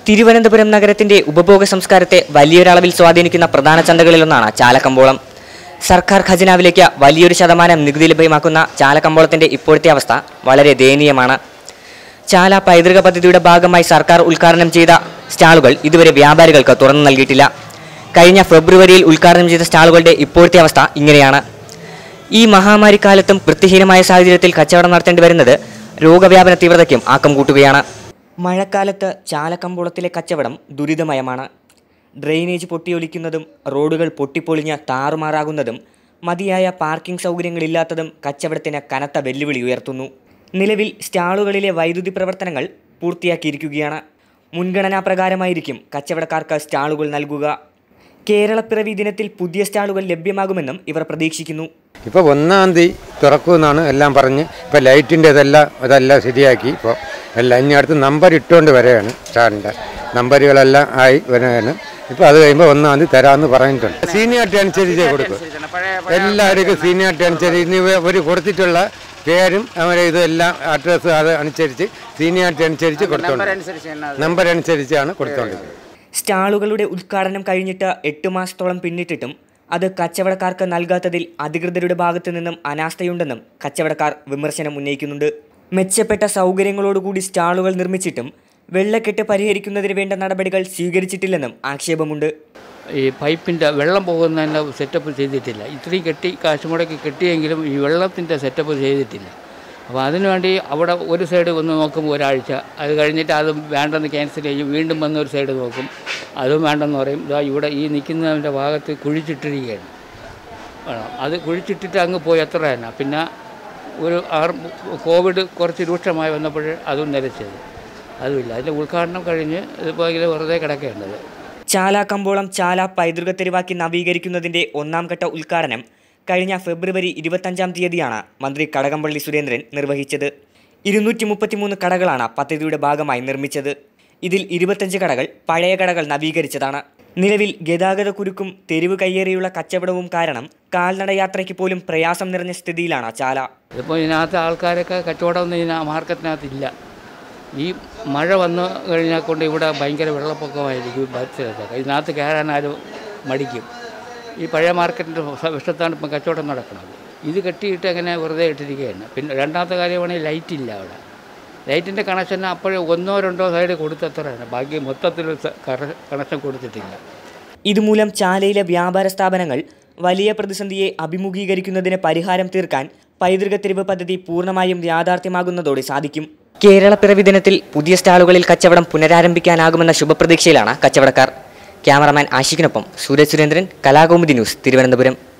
തിരുവനന്തപുരം നഗരത്തിന്റെ ഉപഭോഗ സംസ്കാരത്തെ വലിയൊരളവിൽ സ്വാധീനിക്കുന്ന പ്രധാന ചന്തകളിലൊന്നാണ് ചാലക്കമ്പോളം സർക്കാർ ഖജനാവിലേക്ക് വലിയൊരു ശതമാനം നികുതി ലഭ്യമാക്കുന്ന ചാലക്കമ്പോളത്തിന്റെ ഇപ്പോഴത്തെ അവസ്ഥ വളരെ ദയനീയമാണ് ചാല പൈതൃക പദ്ധതിയുടെ ഭാഗമായി സർക്കാർ ഉദ്ഘാടനം ചെയ്ത സ്റ്റാളുകൾ ഇതുവരെ വ്യാപാരികൾക്ക് തുറന്നു നൽകിയിട്ടില്ല കഴിഞ്ഞ ഫെബ്രുവരിയിൽ ഉദ്ഘാടനം ചെയ്ത സ്റ്റാളുകളുടെ ഇപ്പോഴത്തെ അവസ്ഥ ഇങ്ങനെയാണ് ഈ മഹാമാരി കാലത്തും വൃത്തിഹീനമായ സാഹചര്യത്തിൽ കച്ചവടം നടത്തേണ്ടി വരുന്നത് രോഗവ്യാപന തീവ്രതയ്ക്കും ആക്കം കൂട്ടുകയാണ് മഴക്കാലത്ത് ചാലക്കമ്പോളത്തിലെ കച്ചവടം ദുരിതമയമാണ് ഡ്രെയിനേജ് പൊട്ടിയൊലിക്കുന്നതും റോഡുകൾ പൊട്ടിപ്പൊളിഞ്ഞ് താറുമാറാകുന്നതും മതിയായ പാർക്കിംഗ് സൗകര്യങ്ങളില്ലാത്തതും കച്ചവടത്തിന് കനത്ത വെല്ലുവിളി ഉയർത്തുന്നു നിലവിൽ സ്റ്റാളുകളിലെ വൈദ്യുതി പ്രവർത്തനങ്ങൾ പൂർത്തിയാക്കിയിരിക്കുകയാണ് മുൻഗണനാ പ്രകാരമായിരിക്കും കച്ചവടക്കാർക്ക് സ്റ്റാളുകൾ നൽകുക കേരളപ്പിറവി ദിനത്തിൽ പുതിയ സ്റ്റാളുകൾ ലഭ്യമാകുമെന്നും ഇവർ പ്രതീക്ഷിക്കുന്നു ഇപ്പോൾ ഒന്നാം തീയതി തുറക്കുമെന്നാണ് എല്ലാം പറഞ്ഞ് ഇപ്പോൾ ലൈറ്റിൻ്റെ ഇതെല്ലാം ഇതെല്ലാം ശരിയാക്കി ഇപ്പോൾ എല്ലാം ഇനി അടുത്ത് നമ്പർ ഇട്ടുകൊണ്ട് വരെയാണ് സ്റ്റാറിൻ്റെ നമ്പറുകളെല്ലാം ആയി വരെയാണ് ഇപ്പോൾ അത് കഴിയുമ്പോൾ ഒന്നാം തീയതി തരാമെന്ന് പറഞ്ഞിട്ടുണ്ട് സീനിയോറിറ്റി അനുസരിച്ചേ കൊടുക്കും എല്ലാവർക്കും സീനിയോറിറ്റി അനുസരിച്ച് ഇനി ഇവർ കൊടുത്തിട്ടുള്ള പേരും അവരെ ഇതെല്ലാം അഡ്രസ്സ് അത് അനുസരിച്ച് സീനിയോറിറ്റി അനുസരിച്ച് കൊടുത്തോണ്ട് നമ്പർ അനുസരിച്ചാണ് കൊടുത്തോണ്ടിരിക്കുന്നത് സ്റ്റാളുകളുടെ ഉദ്ഘാടനം കഴിഞ്ഞിട്ട് എട്ട് മാസത്തോളം പിന്നിട്ടിട്ടും അത് കച്ചവടക്കാർക്ക് നൽകാത്തതിൽ അധികൃതരുടെ ഭാഗത്തു നിന്നും അനാസ്ഥയുണ്ടെന്നും കച്ചവടക്കാർ വിമർശനം ഉന്നയിക്കുന്നുണ്ട് മെച്ചപ്പെട്ട സൗകര്യങ്ങളോടുകൂടി സ്റ്റാളുകൾ നിർമ്മിച്ചിട്ടും വെള്ളക്കെട്ട് പരിഹരിക്കുന്നതിന് വേണ്ട നടപടികൾ സ്വീകരിച്ചിട്ടില്ലെന്നും ആക്ഷേപമുണ്ട് ഈ പൈപ്പിൻ്റെ വെള്ളം പോകുന്നതിൻ്റെ സെറ്റപ്പ് ചെയ്തിട്ടില്ല ഇത്രയും കെട്ടി കാശ് മുടക്കി കെട്ടിയെങ്കിലും ഈ വെള്ളത്തിൻ്റെ സെറ്റപ്പ് ചെയ്തിട്ടില്ല അപ്പോൾ അതിനുവേണ്ടി അവിടെ ഒരു സൈഡ് ഒന്ന് നോക്കും ഒരാഴ്ച അത് കഴിഞ്ഞിട്ട് അത് വേണ്ടെന്ന് ക്യാൻസൽ ചെയ്യും വീണ്ടും വന്ന് ഒരു സൈഡ് നോക്കും അതും വേണ്ടെന്ന് പറയും ഇതാ ഇവിടെ ഈ നിൽക്കുന്നതിൻ്റെ ഭാഗത്ത് കുഴിച്ചിട്ടിരിക്കുകയാണ് വേണം അത് കുഴിച്ചിട്ടിട്ട് അങ്ങ് പോയി എത്ര തന്നെ പിന്നെ ഒരു ആറ് കോവിഡ് കുറച്ച് രൂക്ഷമായി വന്നപ്പോൾ അതും നിലച്ചത് അതുമില്ല അതിൻ്റെ ഉദ്ഘാടനം കഴിഞ്ഞ് ഇതിപ്പോൾ ഇങ്ങനെ വെറുതെ കിടക്കേണ്ടത് ചാല കമ്പോളം ചാല പൈതൃക തെരുവാക്കി നവീകരിക്കുന്നതിന്റെ ഒന്നാം ഘട്ട ഉദ്ഘാടനം കഴിഞ്ഞ ഫെബ്രുവരി ഇരുപത്തഞ്ചാം തീയതിയാണ് മന്ത്രി കടകംപള്ളി സുരേന്ദ്രൻ നിർവഹിച്ചത് ഇരുന്നൂറ്റി മുപ്പത്തിമൂന്ന് കടകളാണ് പദ്ധതിയുടെ ഭാഗമായി നിർമ്മിച്ചത് ഇതിൽ ഇരുപത്തഞ്ച് കടകൾ പഴയ കടകൾ നവീകരിച്ചതാണ് നിലവിൽ ഗതാഗത കുരുക്കും തെരുവ് കയ്യേറിയുള്ള കച്ചവടവും കാരണം കാൽനട യാത്രയ്ക്ക് പോലും പ്രയാസം നിറഞ്ഞ സ്ഥിതിയിലാണ് ചാല ഇതിപ്പോൾ ഇതിനകത്ത് ആൾക്കാരൊക്കെ കച്ചവടമൊന്നും ഇതിന മാർക്കറ്റിനകത്തില്ല ഈ മഴ വന്നു കഴിഞ്ഞാൽ കൊണ്ട് ഇവിടെ ഭയങ്കര വെള്ളപ്പൊക്കമായിരിക്കും ബസ്സിലൊക്കെ ഇതിനകത്ത് കയറാൻ ആരും മടിക്കും ഈ പഴയ മാർക്കറ്റിൻ്റെ വശത്താണ് ഇപ്പം കച്ചവടം നടക്കുന്നത് ഇത് കെട്ടിയിട്ട് അങ്ങനെ വെറുതെ ഇട്ടിരിക്കുകയാണ് പിന്നെ രണ്ടാമത്തെ കാര്യമാണെങ്കിൽ ലൈറ്റ് ഇല്ല അവിടെ ലൈറ്റിൻ്റെ കണക്ഷൻ അപ്പോഴേ ഒന്നോ രണ്ടോ സൈഡ് കൊടുത്തത്രയാണ് ബാക്കി മൊത്തത്തിൽ കണക്ഷൻ കൊടുത്തിട്ടില്ല ഇതുമൂലം ചാലയിലെ വ്യാപാര സ്ഥാപനങ്ങൾ വലിയ പ്രതിസന്ധിയെ അഭിമുഖീകരിക്കുന്നതിന് പരിഹാരം തീർക്കാൻ പൈതൃക തെരുവ് പദ്ധതി പൂർണ്ണമായും യാഥാർത്ഥ്യമാകുന്നതോടെ സാധിക്കും കേരളപ്പിറവി ദിനത്തിൽ പുതിയ സ്റ്റാളുകളിൽ കച്ചവടം പുനരാരംഭിക്കാനാകുമെന്ന ശുഭപ്രതീക്ഷയിലാണ് കച്ചവടക്കാർ ക്യാമറമാൻ ആഷിഖിനൊപ്പം സൂരജ് സുരേന്ദ്രൻ കലാകൗമുദി ന്യൂസ് തിരുവനന്തപുരം